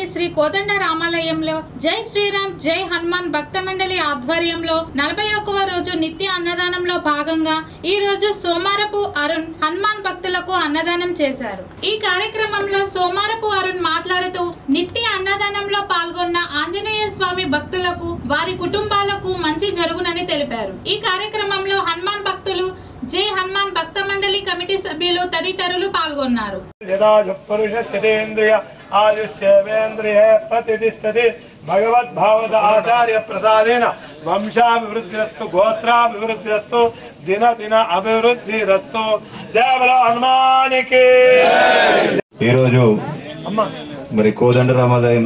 పట్టణంలోని శ్రీ కోదండ రామాలయంలో జై శ్రీరామ్ జై హనుమాన్ భక్త మండలి ఆధ్వర్యంలో నలభై ఒక్కవ రోజు నిత్య అన్నదానంలో భాగంగా ఈ రోజు సోమారపు అరుణ్ హనుమాన్ భక్తులకు అన్నదానం చేశారు ఈ కార్యక్రమంలో సోమారపు అరుణ్ మాట్లాడుతూ నిత్య అన్నదానంలో పాల్గొన్న ఆంజనేయ స్వామి భక్తులకు వారి కుటుంబాలకు మంచి జరుగునని తెలిపారు ఈ కార్యక్రమంలో హనుమాన్ భక్తులు జై హనుమాన్ భక్త మండలి కమిటీ సభ్యులు తదితరులు పాల్గొన్నారు యదా పురుషస్థితేంద్రియ ఆయుష్యేంద్రియ ప్రతిష్టతి భగవద్భావద ఆచార్య ప్రసాదేన వంశాభివృద్ధిరస్తు గోత్రాభివృద్ధిరస్తు దిన దిన అభివృద్ధిరస్తు దేవల హనుమానికి ఈరోజు అమ్మ మరి కోదండ రామాలయం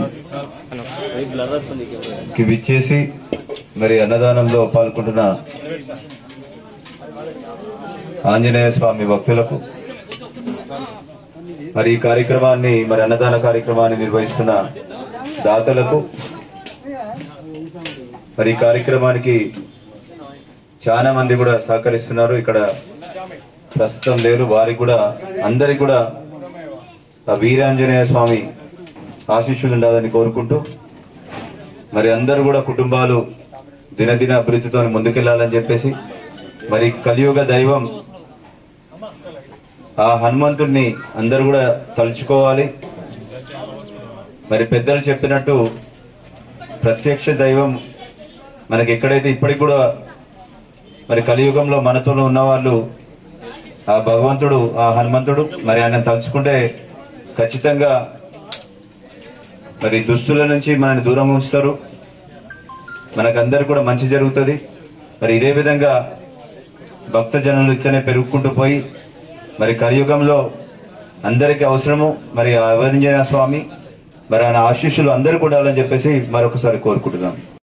కి విచ్చేసి మరి అన్నదానంలో పాల్గొంటున్న ఆంజనేయ స్వామి భక్తులకు మరి ఈ కార్యక్రమాన్ని మరి అన్నదాన కార్యక్రమాన్ని నిర్వహిస్తున్న దాతలకు మరి ఈ కార్యక్రమానికి చాలా మంది కూడా సహకరిస్తున్నారు ఇక్కడ ప్రస్తుతం లేరు వారికి కూడా అందరికి కూడా ఆ వీరాంజనేయ స్వామి ఆశీస్సులు ఉండాలని కోరుకుంటూ మరి అందరూ కూడా కుటుంబాలు దినదిన అభివృద్ధితో ముందుకెళ్లాలని చెప్పేసి మరి కలియుగ దైవం ఆ హనుమంతుడిని అందరూ కూడా తలుచుకోవాలి మరి పెద్దలు చెప్పినట్టు ప్రత్యక్ష దైవం మనకి ఎక్కడైతే ఇప్పటికి కూడా మరి కలియుగంలో మనతో ఉన్న వాళ్ళు ఆ భగవంతుడు ఆ హనుమంతుడు మరి ఆయన తలుచుకుంటే ఖచ్చితంగా మరి దుస్తుల నుంచి మనని దూరం ఉంచుతారు మనకందరు కూడా మంచి జరుగుతుంది మరి ఇదే విధంగా భక్త జనులు ఇట్లనే పెరుగుకుంటూ పోయి మరి కలియుగంలో అందరికీ అవసరము మరి ఆ అవంజన స్వామి మరి ఆయన ఆశీస్సులు అందరికీ ఉండాలని చెప్పేసి మరొకసారి కోరుకుంటున్నాను